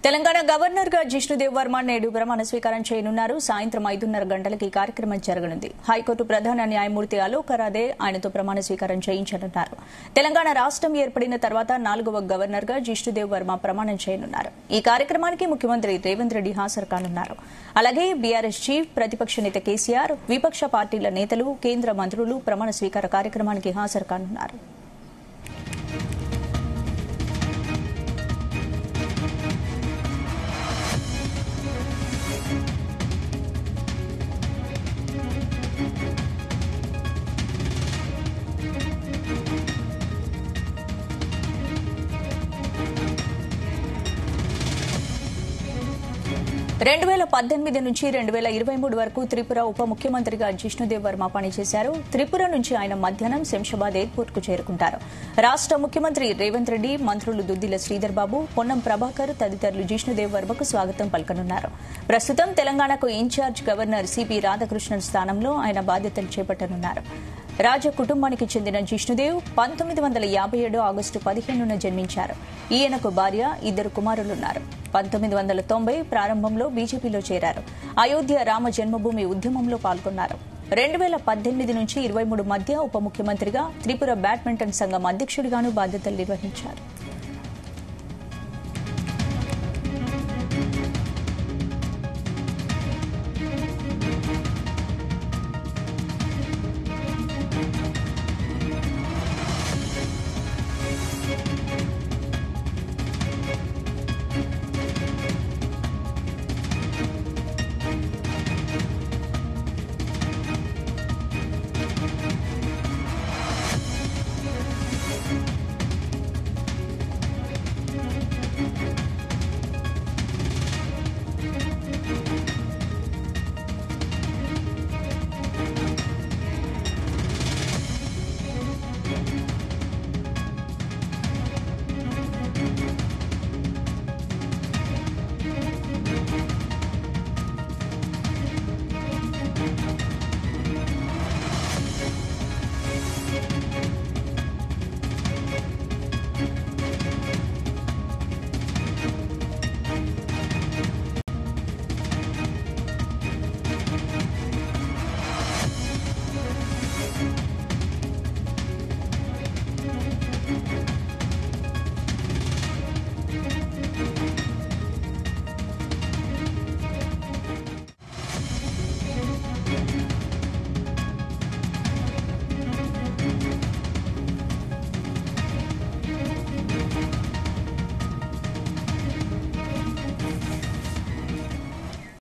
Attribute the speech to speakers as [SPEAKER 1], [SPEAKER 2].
[SPEAKER 1] Telangana governor గా జిష్ణుదేవ్ వర్మ నేడు ప్రమాణ స్వీకారం చేయనున్నారు సాయంత్రం ఐదున్నర గంటలకి ఈ కార్యక్రమం జరగనుంది హైకోర్టు ప్రధాన న్యాయమూర్తి అలోక్ అరాదే ఆయనతో ప్రమాణ స్వీకారం చేయించనున్నారు తెలంగాణ రాష్ట్రం ఏర్పడిన తర్వాత నాలుగవ గవర్నర్ గా జిష్ణుదేవ్ వర్మ ప్రమాణం చేయనున్నారు ఈ కార్యక్రమానికి ముఖ్యమంత్రి రేవంత్ రెడ్డి హాజరు కానున్నారు అలాగే బీఆర్ఎస్ చీఫ్ ప్రతిపక్ష నేత కేసీఆర్ విపక్ష పార్టీల నేతలు కేంద్ర మంత్రులు ప్రమాణ స్వీకార కార్యక్రమానికి హాజరు కానున్నారు రెండు వేల పద్దెనిమిది నుంచి రెండు వేల ఇరవై మూడు వరకు త్రిపుర ఉప ముఖ్యమంత్రిగా జిష్ణుదేవ్ వర్మ పనిచేశారు త్రిపుర నుంచి ఆయన మధ్యాహ్నం శంషాబాద్ ఎయిర్పోర్ట్ కు చేరుకుంటారు రాష్ట ముఖ్యమంత్రి రేవంత్ రెడ్డి మంత్రులు దుద్దిల శ్రీధర్ బాబు పొన్నం ప్రభాకర్ తదితరులు జిష్ణుదేవ్ వర్మకు స్వాగతం పలకనున్నారు ప్రస్తుతం తెలంగాణకు ఇన్ఛార్జ్ గవర్నర్ సిపి రాధాకృష్ణన్ స్థానంలో ఆయన బాధ్యతలు చేపట్టనున్నారు రాజ కుటుంబానికి చెందిన జిష్ణుదేవ్ పంతొమ్మిది వందల యాభై ఏడు ఆగస్టు పదిహేనున జన్మించారు ఈయనకు భార్య ఇద్దరు కుమారులున్నారు పంతొమ్మిది వందల తొంభై ప్రారంభంలో బీజేపీలో చేరారు అయోధ్య రామ జన్మభూమి ఉద్యమంలో పాల్గొన్నారు రెండు వేల పద్దెనిమిది నుంచి ఇరవై మూడు మధ్య ఉప ముఖ్యమంత్రిగా త్రిపుర బ్యాడ్మింటన్ సంఘం అధ్యక్షుడిగాను బాధ్యతలు నిర్వహించారు